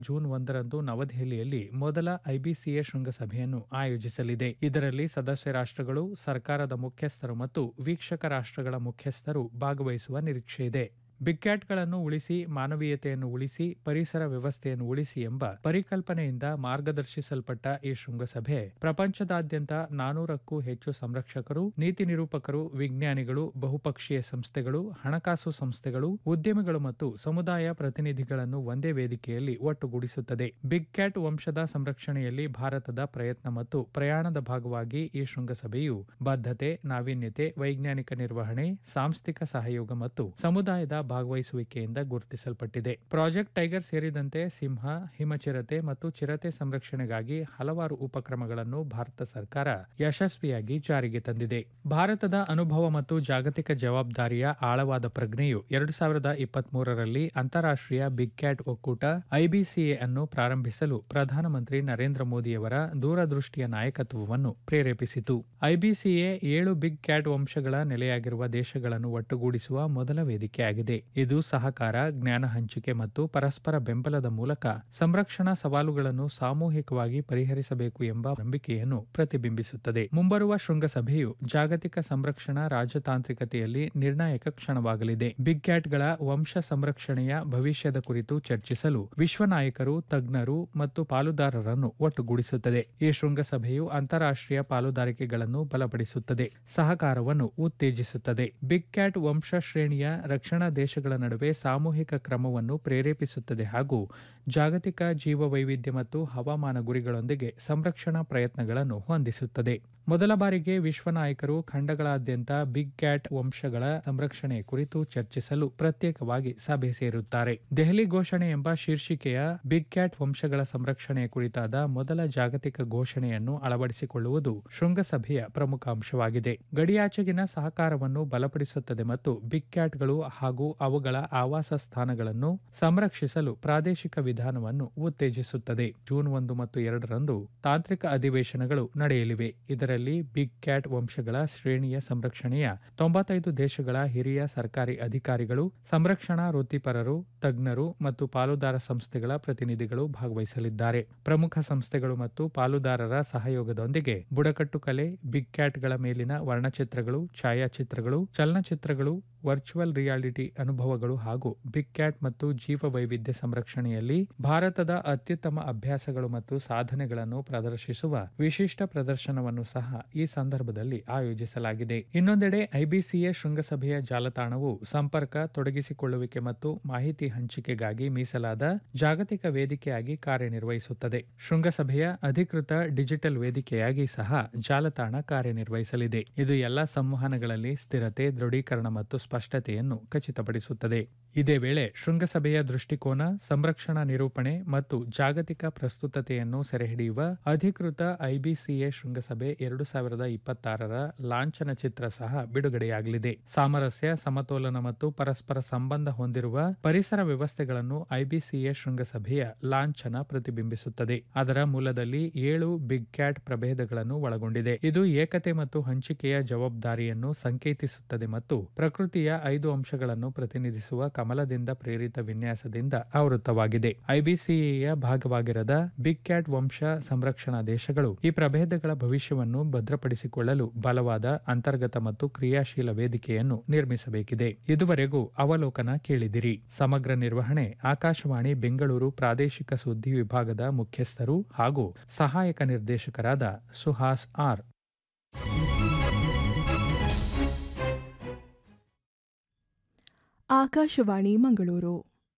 June ಒಂದರಂದು ನವದೆಹಲಿಯಲ್ಲಿ ಮೊದಲ ಐಬಿಸಿಎ ಶೃಂಗಸಭೆಯನ್ನು ಆಯೋಜಿಸಲಿದೆ ಇದರಲ್ಲಿ ಸದಸ್ಯ ರಾಷ್ಟ್ರಗಳು ಸರ್ಕಾರದ ಮುಖ್ಯಸ್ಥರು ಮತ್ತು ವೀಕ್ಷಕ ರಾಷ್ಟ್ರಗಳ ಮುಖ್ಯಸ್ಥರು ಭಾಗವಹಿಸುವ ನಿರೀಕ್ಷೆಯಿದೆ ಬಿಗ್ ಕ್ಯಾಟ್ಗಳನ್ನು ಉಳಿಸಿ ಮಾನವೀಯತೆಯನ್ನು ಉಳಿಸಿ ಪರಿಸರ ವ್ಯವಸ್ಥೆಯನ್ನು ಉಳಿಸಿ ಎಂಬ ಪರಿಕಲ್ಪನೆಯಿಂದ ಮಾರ್ಗದರ್ಶಿಸಲ್ಪಟ್ಟ ಈ ಶೃಂಗಸಭೆ ಪ್ರಪಂಚದಾದ್ಯಂತ ನಾನೂರಕ್ಕೂ ಹೆಚ್ಚು ಸಂರಕ್ಷಕರು ನೀತಿ ನಿರೂಪಕರು ವಿಜ್ಞಾನಿಗಳು ಬಹುಪಕ್ಷೀಯ ಸಂಸ್ಥೆಗಳು ಹಣಕಾಸು ಸಂಸ್ಥೆಗಳು ಉದ್ಯಮಿಗಳು ಮತ್ತು ಸಮುದಾಯ ಪ್ರತಿನಿಧಿಗಳನ್ನು ಒಂದೇ ವೇದಿಕೆಯಲ್ಲಿ ಒಟ್ಟುಗೂಡಿಸುತ್ತದೆ ಬಿಗ್ ಕ್ಯಾಟ್ ವಂಶದ ಸಂರಕ್ಷಣೆಯಲ್ಲಿ ಭಾರತದ ಪ್ರಯತ್ನ ಮತ್ತು ಪ್ರಯಾಣದ ಭಾಗವಾಗಿ ಈ ಶೃಂಗಸಭೆಯು ಬದ್ಧತೆ ನಾವೀನ್ಯತೆ ವೈಜ್ಞಾನಿಕ ನಿರ್ವಹಣೆ ಸಾಂಸ್ಥಿಕ ಸಹಯೋಗ ಮತ್ತು ಸಮುದಾಯದ ಭಾಗವಹಿಸುವಿಕೆಯಿಂದ ಗುರುತಿಸಲ್ಪಟ್ಟಿದೆ ಪ್ರಾಜೆಕ್ಟ್ ಟೈಗರ್ ಸೇರಿದಂತೆ ಸಿಂಹ ಹಿಮಚಿರತೆ ಮತ್ತು ಚಿರತೆ ಸಂರಕ್ಷಣೆಗಾಗಿ ಹಲವಾರು ಉಪಕ್ರಮಗಳನ್ನು ಭಾರತ ಸರ್ಕಾರ ಯಶಸ್ವಿಯಾಗಿ ಜಾರಿಗೆ ತಂದಿದೆ ಭಾರತದ ಅನುಭವ ಮತ್ತು ಜಾಗತಿಕ ಜವಾಬ್ದಾರಿಯ ಆಳವಾದ ಪ್ರಜ್ಞೆಯು ಎರಡು ಸಾವಿರದ ಇಪ್ಪತ್ಮೂರರಲ್ಲಿ ಅಂತಾರಾಷ್ಟ್ರೀಯ ಬಿಗ್ ಕ್ಯಾಟ್ ಒಕ್ಕೂಟ ಐಬಿಸಿಎ ಅನ್ನು ಪ್ರಾರಂಭಿಸಲು ಪ್ರಧಾನಮಂತ್ರಿ ನರೇಂದ್ರ ಮೋದಿಯವರ ದೂರದೃಷ್ಟಿಯ ನಾಯಕತ್ವವನ್ನು ಪ್ರೇರೇಪಿಸಿತು ಐಬಿಸಿಎ ಏಳು ಬಿಗ್ ಕ್ಯಾಟ್ ವಂಶಗಳ ನೆಲೆಯಾಗಿರುವ ದೇಶಗಳನ್ನು ಒಟ್ಟುಗೂಡಿಸುವ ಮೊದಲ ವೇದಿಕೆಯಾಗಿದೆ ಇದು ಸಹಕಾರ ಜ್ಞಾನ ಹಂಚಿಕೆ ಮತ್ತು ಪರಸ್ಪರ ಬೆಂಬಲದ ಮೂಲಕ ಸಂರಕ್ಷಣಾ ಸವಾಲುಗಳನ್ನು ಸಾಮೂಹಿಕವಾಗಿ ಪರಿಹರಿಸಬೇಕು ಎಂಬ ನಂಬಿಕೆಯನ್ನು ಪ್ರತಿಬಿಂಬಿಸುತ್ತದೆ ಮುಂಬರುವ ಶೃಂಗಸಭೆಯು ಜಾಗತಿಕ ಸಂರಕ್ಷಣಾ ರಾಜತಾಂತ್ರಿಕತೆಯಲ್ಲಿ ನಿರ್ಣಾಯಕ ಕ್ಷಣವಾಗಲಿದೆ ಬಿಗ್ ಕ್ಯಾಟ್ಗಳ ವಂಶ ಸಂರಕ್ಷಣೆಯ ಭವಿಷ್ಯದ ಕುರಿತು ಚರ್ಚಿಸಲು ವಿಶ್ವ ನಾಯಕರು ತಜ್ಞರು ಮತ್ತು ಪಾಲುದಾರರನ್ನು ಒಟ್ಟುಗೂಡಿಸುತ್ತದೆ ಈ ಶೃಂಗಸಭೆಯು ಅಂತಾರಾಷ್ಟ್ರೀಯ ಪಾಲುದಾರಿಕೆಗಳನ್ನು ಬಲಪಡಿಸುತ್ತದೆ ಸಹಕಾರವನ್ನು ಉತ್ತೇಜಿಸುತ್ತದೆ ಬಿಗ್ ಕ್ಯಾಟ್ ವಂಶ ಶ್ರೇಣಿಯ ರಕ್ಷಣಾ ದೇಶಗಳ ನಡುವೆ ಸಾಮೂಹಿಕ ಕ್ರಮವನ್ನು ಪ್ರೇರೇಪಿಸುತ್ತದೆ ಹಾಗೂ ಜಾಗತಿಕ ಜೀವವೈವಿಧ್ಯ ಮತ್ತು ಹವಾಮಾನ ಗುರಿಗಳೊಂದಿಗೆ ಸಂರಕ್ಷಣಾ ಪ್ರಯತ್ನಗಳನ್ನು ಹೊಂದಿಸುತ್ತದೆ ಮೊದಲ ಬಾರಿಗೆ ವಿಶ್ವ ನಾಯಕರು ಖಂಡಗಳಾದ್ಯಂತ ಬಿಗ್ ಕ್ಯಾಟ್ ವಂಶಗಳ ಸಂರಕ್ಷಣೆ ಕುರಿತು ಚರ್ಚಿಸಲು ಪ್ರತ್ಯೇಕವಾಗಿ ಸಭೆ ಸೇರುತ್ತಾರೆ ದೆಹಲಿ ಘೋಷಣೆ ಎಂಬ ಶೀರ್ಷಿಕೆಯ ಬಿಗ್ ಕ್ಯಾಟ್ ವಂಶಗಳ ಸಂರಕ್ಷಣೆಯ ಕುರಿತಾದ ಮೊದಲ ಜಾಗತಿಕ ಘೋಷಣೆಯನ್ನು ಅಳವಡಿಸಿಕೊಳ್ಳುವುದು ಶೃಂಗಸಭೆಯ ಪ್ರಮುಖ ಅಂಶವಾಗಿದೆ ಗಡಿಯಾಚೆಗಿನ ಸಹಕಾರವನ್ನು ಬಲಪಡಿಸುತ್ತದೆ ಮತ್ತು ಬಿಗ್ ಕ್ಯಾಟ್ಗಳು ಹಾಗೂ ಅವುಗಳ ಆವಾಸ ಸ್ಥಾನಗಳನ್ನು ಸಂರಕ್ಷಿಸಲು ಪ್ರಾದೇಶಿಕ ವಿಧಾನವನ್ನು ಉತ್ತೇಜಿಸುತ್ತದೆ ಜೂನ್ ಒಂದು ಮತ್ತು ಎರಡರಂದು ತಾಂತ್ರಿಕ ಅಧಿವೇಶನಗಳು ನಡೆಯಲಿವೆ ಇದರಲ್ಲಿ ಬಿಗ್ ಕ್ಯಾಟ್ ವಂಶಗಳ ಶ್ರೇಣಿಯ ಸಂರಕ್ಷಣೆಯ ತೊಂಬತ್ತೈದು ದೇಶಗಳ ಹಿರಿಯ ಸರ್ಕಾರಿ ಅಧಿಕಾರಿಗಳು ಸಂರಕ್ಷಣಾ ವೃತ್ತಿಪರರು ತಜ್ಞರು ಮತ್ತು ಪಾಲುದಾರ ಸಂಸ್ಥೆಗಳ ಪ್ರತಿನಿಧಿಗಳು ಭಾಗವಹಿಸಲಿದ್ದಾರೆ ಪ್ರಮುಖ ಸಂಸ್ಥೆಗಳು ಮತ್ತು ಪಾಲುದಾರರ ಸಹಯೋಗದೊಂದಿಗೆ ಬುಡಕಟ್ಟು ಕಲೆ ಬಿಗ್ ಕ್ಯಾಟ್ಗಳ ಮೇಲಿನ ವರ್ಣಚಿತ್ರಗಳು ಛಾಯಾಚಿತ್ರಗಳು ಚಲನಚಿತ್ರಗಳು ವರ್ಚುವಲ್ ರಿಯಾಲಿಟಿ ಅನುಭವಗಳು ಹಾಗೂ ಬಿಗ್ ಕ್ಯಾಟ್ ಮತ್ತು ಜೀವ ವೈವಿಧ್ಯ ಸಂರಕ್ಷಣೆಯಲ್ಲಿ ಭಾರತದ ಅತ್ಯುತ್ತಮ ಅಭ್ಯಾಸಗಳು ಮತ್ತು ಸಾಧನೆಗಳನ್ನು ಪ್ರದರ್ಶಿಸುವ ವಿಶಿಷ್ಟ ಪ್ರದರ್ಶನವನ್ನು ಸಹ ಈ ಸಂದರ್ಭದಲ್ಲಿ ಆಯೋಜಿಸಲಾಗಿದೆ ಇನ್ನೊಂದೆಡೆ ಐಬಿಸಿಎ ಶೃಂಗಸಭೆಯ ಜಾಲತಾಣವು ಸಂಪರ್ಕ ತೊಡಗಿಸಿಕೊಳ್ಳುವಿಕೆ ಮತ್ತು ಮಾಹಿತಿ ಹಂಚಿಕೆಗಾಗಿ ಮೀಸಲಾದ ಜಾಗತಿಕ ವೇದಿಕೆಯಾಗಿ ಕಾರ್ಯನಿರ್ವಹಿಸುತ್ತದೆ ಶೃಂಗಸಭೆಯ ಅಧಿಕೃತ ಡಿಜಿಟಲ್ ವೇದಿಕೆಯಾಗಿ ಸಹ ಜಾಲತಾಣ ಕಾರ್ಯನಿರ್ವಹಿಸಲಿದೆ ಇದು ಎಲ್ಲಾ ಸಂವಹನಗಳಲ್ಲಿ ಸ್ಥಿರತೆ ದೃಢೀಕರಣ ಮತ್ತು ಸ್ಪಷ್ಟತೆಯನ್ನು ಖಚಿತಪಡಿಸುತ್ತದೆ ಇದೇ ವೇಳೆ ಶೃಂಗಸಭೆಯ ದೃಷ್ಟಿಕೋನ ಸಂರಕ್ಷಣಾ ನಿರೂಪಣೆ ಮತ್ತು ಜಾಗತಿಕ ಪ್ರಸ್ತುತತೆಯನ್ನು ಸೆರೆಹಿಡಿಯುವ ಅಧಿಕೃತ ಐಬಿಸಿಎ ಶೃಂಗಸಭೆ ಎರಡು ಸಾವಿರದ ಇಪ್ಪತ್ತಾರರ ಲಾಂಛನ ಚಿತ್ರ ಸಹ ಬಿಡುಗಡೆಯಾಗಲಿದೆ ಸಾಮರಸ್ಯ ಸಮತೋಲನ ಮತ್ತು ಪರಸ್ಪರ ಸಂಬಂಧ ಹೊಂದಿರುವ ಪರಿಸರ ವ್ಯವಸ್ಥೆಗಳನ್ನು ಐಬಿಸಿಎ ಶೃಂಗಸಭೆಯ ಲಾಂಛನ ಪ್ರತಿಬಿಂಬಿಸುತ್ತದೆ ಅದರ ಮೂಲದಲ್ಲಿ ಏಳು ಬಿಗ್ ಕ್ಯಾಟ್ ಪ್ರಭೇದಗಳನ್ನು ಒಳಗೊಂಡಿದೆ ಇದು ಏಕತೆ ಮತ್ತು ಹಂಚಿಕೆಯ ಜವಾಬ್ದಾರಿಯನ್ನು ಸಂಕೇತಿಸುತ್ತದೆ ಮತ್ತು ಪ್ರಕೃತಿಯ ಐದು ಅಂಶಗಳನ್ನು ಪ್ರತಿನಿಧಿಸುವ ಕಮಲದಿಂದ ಪ್ರೇರಿತ ವಿನ್ಯಾಸದಿಂದ ಆವೃತವಾಗಿದೆ ಐಬಿಸಿಎಯ ಭಾಗವಾಗಿರದ ಬಿಗ್ ಕ್ಯಾಟ್ ವಂಶ ಸಂರಕ್ಷಣಾ ದೇಶಗಳು ಈ ಪ್ರಭೇದಗಳ ಭವಿಷ್ಯವನ್ನು ಭದ್ರಪಡಿಸಿಕೊಳ್ಳಲು ಬಲವಾದ ಅಂತರ್ಗತ ಮತ್ತು ಕ್ರಿಯಾಶೀಲ ವೇದಿಕೆಯನ್ನು ನಿರ್ಮಿಸಬೇಕಿದೆ ಇದುವರೆಗೂ ಅವಲೋಕನ ಕೇಳಿದಿರಿ ಸಮಗ್ರ ನಿರ್ವಹಣೆ ಆಕಾಶವಾಣಿ ಬೆಂಗಳೂರು ಪ್ರಾದೇಶಿಕ ಸುದ್ದಿ ವಿಭಾಗದ ಮುಖ್ಯಸ್ಥರು ಹಾಗೂ ಸಹಾಯಕ ನಿರ್ದೇಶಕರಾದ ಸುಹಾಸ್ ಆರ್ ಆಕಾಶವಾಣಿ ಮಂಗಳೂರು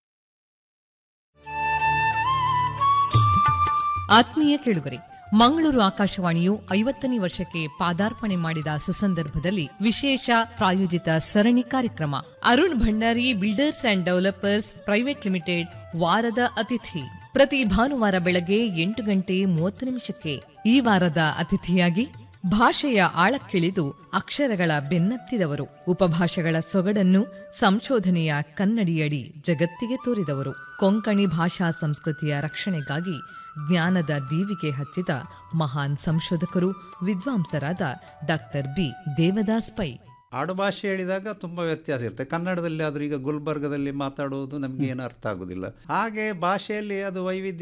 ಆತ್ಮೀಯ ಕೇಳುಗರೆ ಮಂಗಳೂರು ಆಕಾಶವಾಣಿಯು ಐವತ್ತನೇ ವರ್ಷಕ್ಕೆ ಪಾದಾರ್ಪಣೆ ಮಾಡಿದ ಸುಸಂದರ್ಭದಲ್ಲಿ ವಿಶೇಷ ಪ್ರಾಯೋಜಿತ ಸರಣಿ ಕಾರ್ಯಕ್ರಮ Arun Bhandari builders and developers private limited ವಾರದ ಅತಿಥಿ ಪ್ರತಿ ಭಾನುವಾರ ಬೆಳಗ್ಗೆ ಎಂಟು ಗಂಟೆ ಮೂವತ್ತು ನಿಮಿಷಕ್ಕೆ ಈ ವಾರದ ಅತಿಥಿಯಾಗಿ ಭಾಷೆಯ ಆಳಕ್ಕಿಳಿದು ಅಕ್ಷರಗಳ ಬೆನ್ನತ್ತಿದವರು ಉಪಭಾಷೆಗಳ ಸೊಗಡನ್ನು ಸಂಶೋಧನೆಯ ಕನ್ನಡಿಯಡಿ ಜಗತ್ತಿಗೆ ತೋರಿದವರು ಕೊಂಕಣಿ ಭಾಷಾ ಸಂಸ್ಕೃತಿಯ ರಕ್ಷಣೆಗಾಗಿ ಜ್ಞಾನದ ದೀವಿಗೆ ಹಚ್ಚಿದ ಮಹಾನ್ ಸಂಶೋಧಕರು ವಿದ್ವಾಂಸರಾದ ಡಾಕ್ಟರ್ ಬಿ ದೇವದಾಸ್ ಪೈ ಆಡುಭಾಷೆ ಹೇಳಿದಾಗ ತುಂಬ ವ್ಯತ್ಯಾಸ ಇರುತ್ತೆ ಕನ್ನಡದಲ್ಲಿ ಆದರೂ ಈಗ ಗುಲ್ಬರ್ಗದಲ್ಲಿ ಮಾತಾಡುವುದು ನಮಗೆ ಏನು ಅರ್ಥ ಆಗೋದಿಲ್ಲ ಹಾಗೆ ಭಾಷೆಯಲ್ಲಿ ಅದು ವೈವಿಧ್ಯ